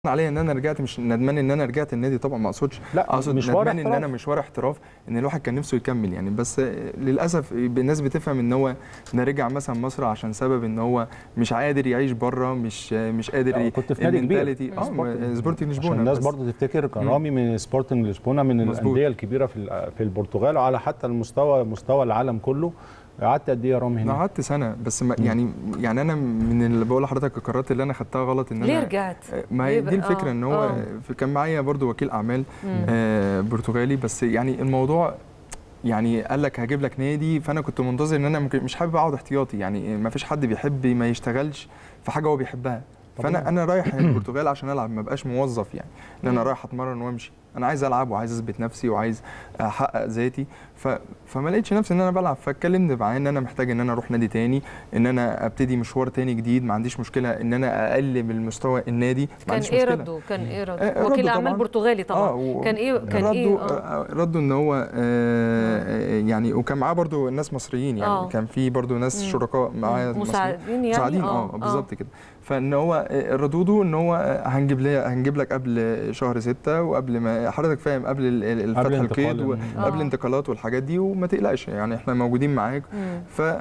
عليا ان انا رجعت مش ندمان ان انا رجعت النادي طبعا ما اقصدش لا اقصد مشوار ندمان ان احتراف. انا مشوار احتراف ان الواحد كان نفسه يكمل يعني بس للاسف الناس بتفهم ان هو ده رجع مثلا مصر عشان سبب ان هو مش قادر يعيش بره مش مش قادر لا، ي- كنت في نادي كبير. المنتاليتي- اه سبورتنج. سبورتنج عشان لشبونه الناس بس. برضو تفتكر كان رامي من سبورتنج لشبونه من مظبوط. الانديه الكبيره في في البرتغال وعلى حتى المستوى مستوى العالم كله قعدت قد ايه يا رامي انا هنا؟ قعدت سنه بس ما يعني يعني انا من اللي بقول لحضرتك القرارات اللي انا خدتها غلط ان ليه انا رجعت؟ ما ليه هي بقى؟ دي الفكره آه، ان هو آه. في- كان معايا برضو وكيل اعمال آه برتغالي بس يعني الموضوع يعني قال لك هجيب لك نادي فانا كنت منتظر ان انا ممكن- مش حابب اقعد احتياطي يعني ما فيش حد بيحب ما يشتغلش في حاجه هو بيحبها فانا طبيعي. انا رايح البرتغال عشان العب ما بقاش موظف يعني ان انا رايح اتمرن وامشي انا عايز العب وعايز اثبت نفسي وعايز احقق ذاتي ف... فما لقيتش نفسي ان انا بلعب فاتكلمت معاه ان انا محتاج ان انا اروح نادي تاني ان انا ابتدي مشوار تاني جديد ما عنديش مشكله ان انا اقل من مستوى النادي ما كان عنديش ايه مشكله رده كان ايه آه، رده رده وكيل اعمال طبعاً. برتغالي طبعا و- كان ايه كان ردوا ايه آه. آه، ردوا ان هو آه يعني وكان معاه برضو ناس مصريين يعني آه. كان في برضو ناس مم. شركاء معايا مصريين. مساعدين يعني مساعدين اه بالظبط كده فان هو آه، ردوده ان هو آه، هنجيب لي هنجيب لك قبل شهر ستة وقبل ما حضرتك فاهم قبل ال- ال- الفتح انتقال القيد ال- وقبل آه. انتقالات والحاجات دي وما تقلقش يعني احنا موجودين معاك مم.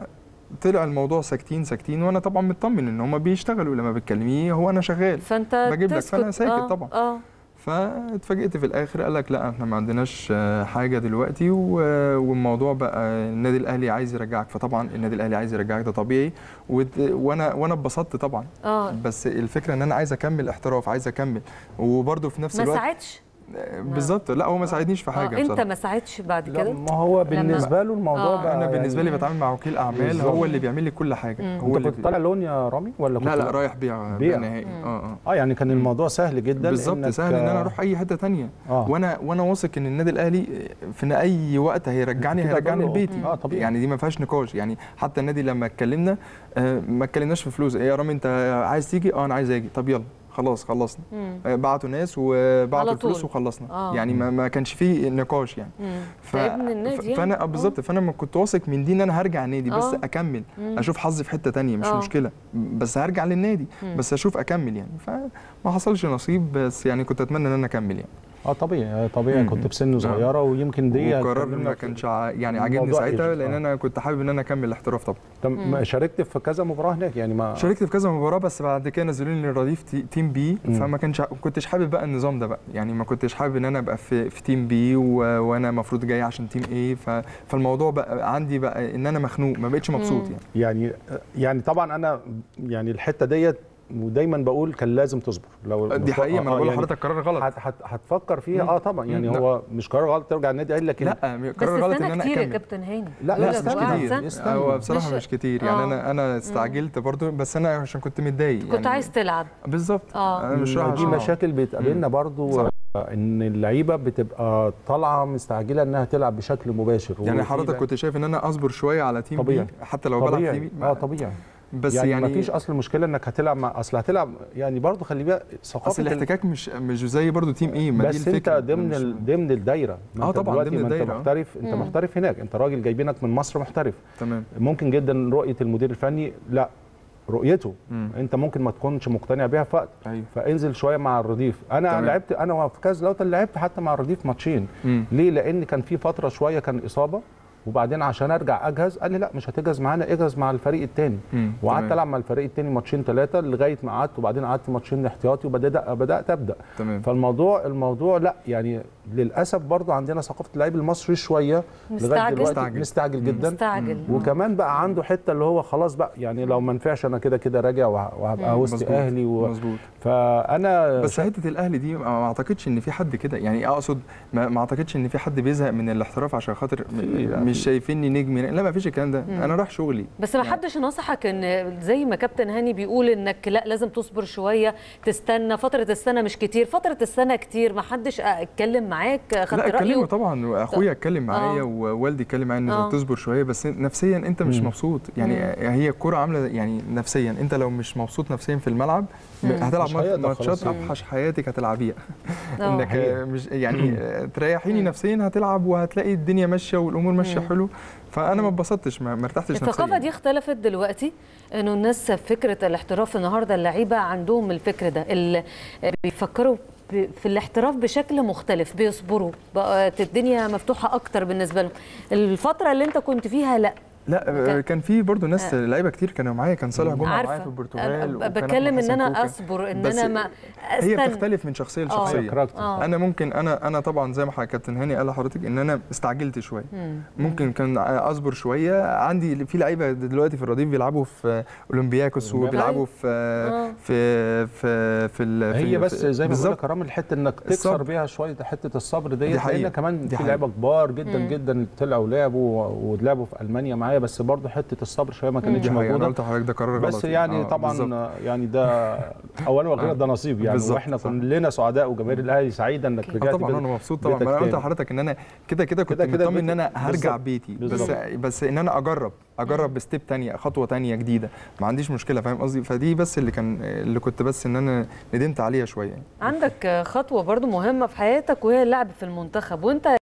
فطلع الموضوع ساكتين ساكتين وانا طبعا مطمن ان هم بيشتغلوا لما بتكلميه هو انا شغال فانت بجيب لك، تسكت. فأنا ساكت آه. طبعاً. اه فاتفاجئت في الاخر قال لك لا احنا ما عندناش آه، حاجه دلوقتي و- والموضوع بقى النادي الاهلي عايز يرجعك فطبعا النادي الاهلي عايز يرجعك ده طبيعي وت- وانا وانا اتبسطت طبعا اه بس الفكره ان انا عايز اكمل احتراف عايز اكمل وبرده في نفس ما الوقت ساعدش آه، بالظبط لا هو ما ساعدنيش في حاجه آه. انت بصراحه ما ساعدش بعد لا كده ما هو بالنسبه له الموضوع آه. بقى انا بالنسبه لي يعني بتعامل مع وكيل اعمال بالظبط. هو اللي بيعمل لي كل حاجه مم. هو انت اللي كنت طالع لون يا رامي ولا كنت لا لا رايح بيع بيع. بيع نهائي مم. اه اه اه يعني كان الموضوع سهل جدا بالظبط إنك- سهل ان انا اروح اي حته تانية اه وانا وانا واثق ان النادي الاهلي في اي وقت هيرجعني كده هيرجعني برضه. لبيتي اه طبيعي يعني دي ما فيهاش نقاش يعني حتى النادي لما اتكلمنا آه، ما اتكلمناش في فلوس ايه يا رامي انت عايز تيجي اه انا عايز اجي طب يلا خلاص خلصنا مم. آه، بعتوا ناس على وبعتوا طول. الفلوس وخلصنا آه. يعني ما, ما كانش فيه نقاش يعني مم. ف... فابن النادي ف- يعني. فانا آه، بالظبط فانا ما كنت واثق من دي ان انا هرجع النادي بس آه. اكمل مم. اشوف حظي في حته تانية مش آه. مشكله بس هرجع للنادي مم. بس اشوف اكمل يعني فما حصلش نصيب بس يعني كنت اتمنى ان انا اكمل يعني اه طبيعي آه، طبيعي مم. كنت بسن صغيره ويمكن دي وقرار هتكلمنا ما في- كانش ع- يعني عاجبني الموضوع ساعتها إيجابي. لان آه. انا كنت حابب ان انا اكمل الاحتراف طبعا طب ما شاركت في كذا مباراه هناك يعني ما شاركت في كذا مباراه بس بعد كده نزلوني الرديف تي- تيم بي مم. فما كانش ما كنتش حابب بقى النظام ده بقى يعني ما كنتش حابب ان انا ابقى في, في تيم بي و... وانا المفروض جاي عشان تيم ايه ف... فالموضوع بقى عندي بقى ان انا مخنوق ما بقتش مبسوط مم. يعني يعني يعني طبعا انا يعني الحته ديت ودايما بقول كان لازم تصبر لو دي حقيقه ما انا آه، بقول يعني لحضرتك قرار غلط هت- هت- هتفكر فيها مم. اه طبعا يعني مم. لا. هو مش قرار غلط ترجع النادي قال لك لا بس قرار غلط ان سنه انا كتير يا اكمل كابتن هاني لا، لا لا، مش استنى. كتير استنى. هو بصراحه مش- مش كتير يعني آه. انا انا استعجلت برضو بس انا عشان كنت متضايق كنت يعني عايز تلعب بالظبط آه. انا مش رايح دي عشان أقعد. مشاكل بتقابلنا برضو صح. آه، ان اللعيبه بتبقى طالعه مستعجله انها تلعب بشكل مباشر يعني وفي حضرتك لع- كنت شايف ان انا اصبر شويه على تيم طبيعي. بي حتى لو بلعب طبيعي تيم بي اه طبيعي بس يعني, يعني, ما فيش اصل مشكله انك هتلعب مع اصل هتلعب يعني برضو خلي بالك ثقافه اصل ال- الاحتكاك مش مش زي برضو تيم ايه ما دي بس الفكره انت ضمن مش- ال... ضمن الدايره ما آه انت طبعاً دلوقتي ضمن ما انت الدايرة. محترف انت مم. محترف هناك انت راجل جايبينك من مصر محترف تمام ممكن جدا رؤيه المدير الفني لا رؤيته مم. انت ممكن ما تكونش مقتنع بيها في وقت ايوه فانزل شويه مع الرديف انا تمام. لعبت انا وفي كاس لوتن لعبت حتى مع الرديف ماتشين مم. ليه لان كان في فتره شويه كان اصابه وبعدين عشان ارجع اجهز قال لي لا مش هتجهز معانا اجهز مع الفريق الثاني مم. وقعدت تمام. العب مع الفريق الثاني ماتشين ثلاثه لغايه ما قعدت وبعدين قعدت ماتشين احتياطي وبدات بدات ابدا تمام فالموضوع الموضوع لا يعني للاسف برضو عندنا ثقافه اللعيب المصري شويه لغايه مستعجل. دلوقتي مستعجل. مستعجل مم. جدا مستعجل وكمان بقى عنده حته اللي هو خلاص بقى يعني لو ما نفعش انا كده كده راجع وه- وهبقى مم. وسط مظبوط. اهلي و... مظبوط فانا بس حته الاهلي دي ما ما اعتقدش ان في حد كده يعني اقصد ما, ما اعتقدش ان في حد بيزهق من الاحتراف عشان خاطر م- في- لا، مش في. شايفيني نجم لا ما فيش الكلام ده انا رايح شغلي بس ما حدش نصحك ان زي ما كابتن هاني بيقول انك لا لازم تصبر شويه تستنى فتره السنه مش كتير فتره السنه كتير ما حدش اتكلم معاك خدت لا اتكلموا رايه طبعا واخويا اتكلم معايا آه. ووالدي اتكلم معايا ان آه. تصبر شويه بس نفسيا انت مش مم. مبسوط يعني هي الكوره عامله يعني نفسيا انت لو مش مبسوط نفسيا في الملعب هتلعب مش هيقدر ماتشات خلاص. اوحش حياتك هتلعبيها آه. انك حقيقة. مش يعني تريحيني نفسيا هتلعب وهتلاقي الدنيا ماشيه والامور ماشيه حلو فانا ما اتبسطتش ما ما ارتحتش نفسيا الثقافه دي اختلفت دلوقتي انه الناس فكره الاحتراف النهارده اللعيبه عندهم الفكر ده اللي بيفكروا ب- في الاحتراف بشكل مختلف بيصبروا بقت الدنيا مفتوحه اكتر بالنسبه لهم الفتره اللي انت كنت فيها لا لا كان- كان في برضه ناس لعيبه كتير كانوا معايا كان صالح جمعه معايا في عارفه البرتغال أنا وكان بتكلم أحمد ان حسن انا كوكا. اصبر ان بس انا ما هي استنى بتختلف من شخصيه آه. لشخصيه كاركتر. آه. انا ممكن انا انا طبعا زي ما حضرتك كابتن هاني قال لحضرتك ان انا استعجلت شويه مم. ممكن كان اصبر شويه عندي في لعيبه دلوقتي في الرديف بيلعبوا في اولمبياكوس أولمبياكوس. وبيلعبوا في آه. في في في ال- في هي بس في- زي ما بقول بالظبط لك يا رامي الحته انك تكسر الصبر. بيها شويه حته الصبر ديت دي حقيقة. لان كمان دي في حقيقة. لعيبه كبار جدا مم. جدا طلعوا لعبوا ولعبوا في المانيا معايا بس برضه حته الصبر شويه ما كانتش دي حقيقة انا موجوده قلت لحضرتك ده قرار غلط بس يعني آه، طبعا بالظبط. يعني ده اولا واخيرا ده نصيب يعني بالظبط، واحنا صح. كلنا سعداء وجماهير الاهلي سعيده انك آه رجعت طبعا بال- انا مبسوط طبعا بيتك ما انا قلت تاني. لحضرتك ان انا كده كده كنت كده كده مطمن ان انا بيت- هرجع بالظبط. بيتي بس بالظبط. بس ان انا اجرب اجرب بستيب تانية خطوه تانية جديده ما عنديش مشكله فاهم قصدي فدي بس اللي كان اللي كنت بس ان انا ندمت عليها شويه يعني. عندك خطوه برضو مهمه في حياتك وهي اللعب في المنتخب وانت